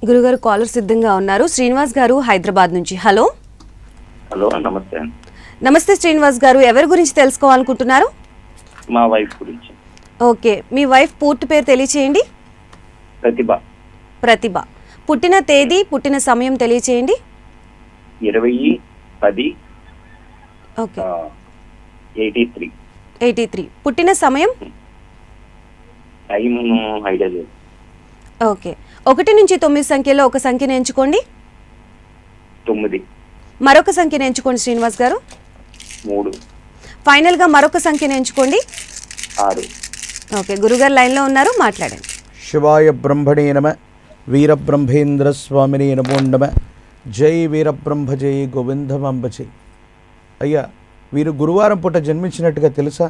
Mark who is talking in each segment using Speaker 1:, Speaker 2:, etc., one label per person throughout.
Speaker 1: గురుగారు కాలర్ సిద్ధంగా ఉన్నారు శ్రీనివాస్ గారు హైదరాబాద్ నుంచి హలో
Speaker 2: హలో నమస్తే అండి
Speaker 1: నమస్తే శ్రీనివాస్ గారు ఎవరి గురించి తెలుసుకోవాలనుకుంటున్నారు
Speaker 2: మా వైఫ్ గురించి
Speaker 1: ఓకే మీ వైఫ్ పూర్తి పేరు తెలియచేయండి
Speaker 2: ప్రతిభ
Speaker 1: ప్రతిభ పుట్టిన తేదీ పుట్టిన సమయం తెలియచేయండి
Speaker 2: ఇరవై పది
Speaker 1: okay
Speaker 2: eighty three
Speaker 1: eighty three పుట్టిన సమయం
Speaker 2: టైం ఐడియా లేదు
Speaker 1: ఓకే ఒకటి నుంచి తొమ్మిది సంఖ్యలో ఒక సంఖ్యను ఎంచుకోండి
Speaker 2: తొమ్మిది
Speaker 1: మరొక సంఖ్యను ఎంచుకోండి శ్రీనివాస్ గారు
Speaker 2: మూడు
Speaker 1: ఫైనల్గా మరొక సంఖ్యను ఎంచుకోండి
Speaker 2: ఆరు
Speaker 1: ఓకే గురుగారు లైన్లో ఉన్నారు మాట్లాడండి
Speaker 3: శివాయ బ్రహ్మణే నమ వీరబ్రహ్మేంద్ర స్వామిని నమో నమ జై వీరబ్రహ్మ జై గోవిందమాంబ జై అయ్యా వీరు గురువారం పూట జన్మించినట్టుగా తెలుసా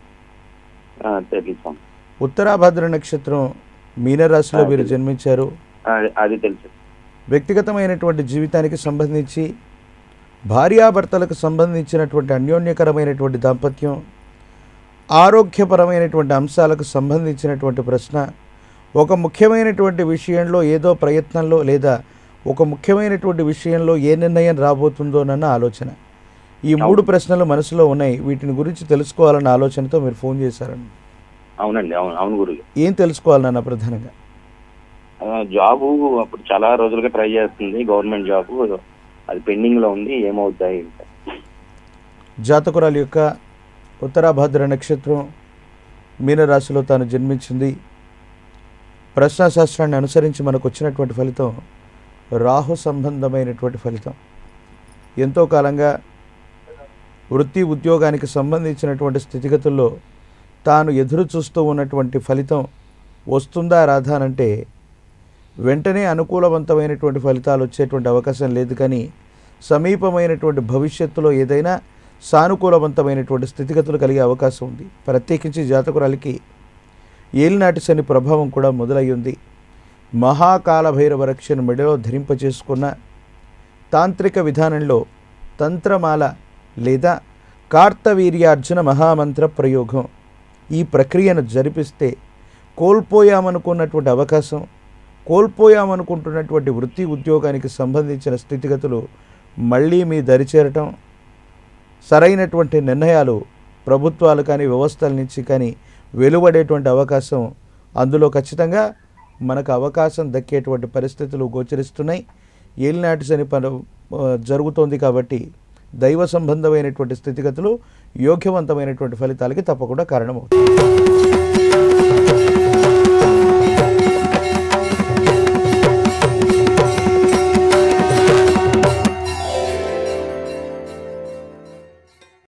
Speaker 2: ఆ, తెలుసు
Speaker 3: ఉత్తరాభద్ర నక్షత్రం మీనరాశిలో వీరు జన్మించారు
Speaker 2: అది- అది తెలుసు
Speaker 3: వ్యక్తిగతమైనటువంటి జీవితానికి సంబంధించి భార్యాభర్తలకు సంబంధించినటువంటి అన్యోన్యకరమైనటువంటి దాంపత్యం ఆరోగ్యపరమైనటువంటి అంశాలకు సంబంధించినటువంటి ప్రశ్న ఒక ముఖ్యమైనటువంటి విషయంలో ఏదో ప్రయత్నంలో లేదా ఒక ముఖ్యమైనటువంటి విషయంలో ఏ నిర్ణయం రాబోతుందోనన్న ఆలోచన ఈ మూడు ప్రశ్నలు మనసులో ఉన్నాయి వీటిని గురించి తెలుసుకోవాలన్న ఆలోచనతో మీరు ఫోన్ చేశారండి
Speaker 2: అవునండి అవును అవును గురు
Speaker 3: ఏం తెలుసుకోవాలన్న ప్రధానంగా
Speaker 2: జాబు అప్పుడు చాలా రోజులుగా ట్రై చేస్తుంది గవర్నమెంట్ జాబు అది పెండింగ్ లో ఉంది ఏమవుతాయి
Speaker 3: జాతకురాలు యొక్క ఉత్తరాభద్ర నక్షత్రం మీనరాశిలో తాను జన్మించింది ప్రశ్నాశాస్త్రాన్ని అనుసరించి మనకు వచ్చినటువంటి ఫలితం రాహు సంబంధమైనటువంటి ఫలితం ఎంతో కాలంగా వృత్తి ఉద్యోగానికి సంబంధించినటువంటి స్థితిగతుల్లో తాను ఎదురు చూస్తూ ఉన్నటువంటి ఫలితం వస్తుందా రాదా అనంటే వెంటనే అనుకూలవంతమైనటువంటి ఫలితాలు వచ్చేటువంటి అవకాశం లేదు కానీ సమీపమైనటువంటి భవిష్యత్తులో ఏదైనా సానుకూలవంతమైనటువంటి స్థితిగతులు కలిగే అవకాశం ఉంది ప్రత్యేకించి జాతకురాలికి ఏలినాటి శని ప్రభావం కూడా మొదలై ఉంది మహాకాల భైరవ రక్షను మెడలో ధరింపచేసుకున్న తాంత్రిక విధానంలో తంత్రమాల లేదా కార్తవీర్యార్జున మహామంత్ర ప్రయోగం ఈ ప్రక్రియను జరిపిస్తే కోల్పోయామనుకున్నటువంటి అవకాశం కోల్పోయామనుకుంటున్నటువంటి వృత్తి ఉద్యోగానికి సంబంధించిన స్థితిగతులు మళ్ళీ మీ దరిచేరటం సరైనటువంటి నిర్ణయాలు ప్రభుత్వాలు కానీ వ్యవస్థల నుంచి కానీ వెలువడేటువంటి అవకాశం అందులో ఖచ్చితంగా మనకు అవకాశం దక్కేటువంటి పరిస్థితులు గోచరిస్తున్నాయి ఏలినాటి శని పని ఆ, జరుగుతోంది కాబట్టి దైవ సంబంధమైనటువంటి స్థితిగతులు యోగ్యవంతమైనటువంటి ఫలితాలకి తప్పకుండా కారణమవుతాయి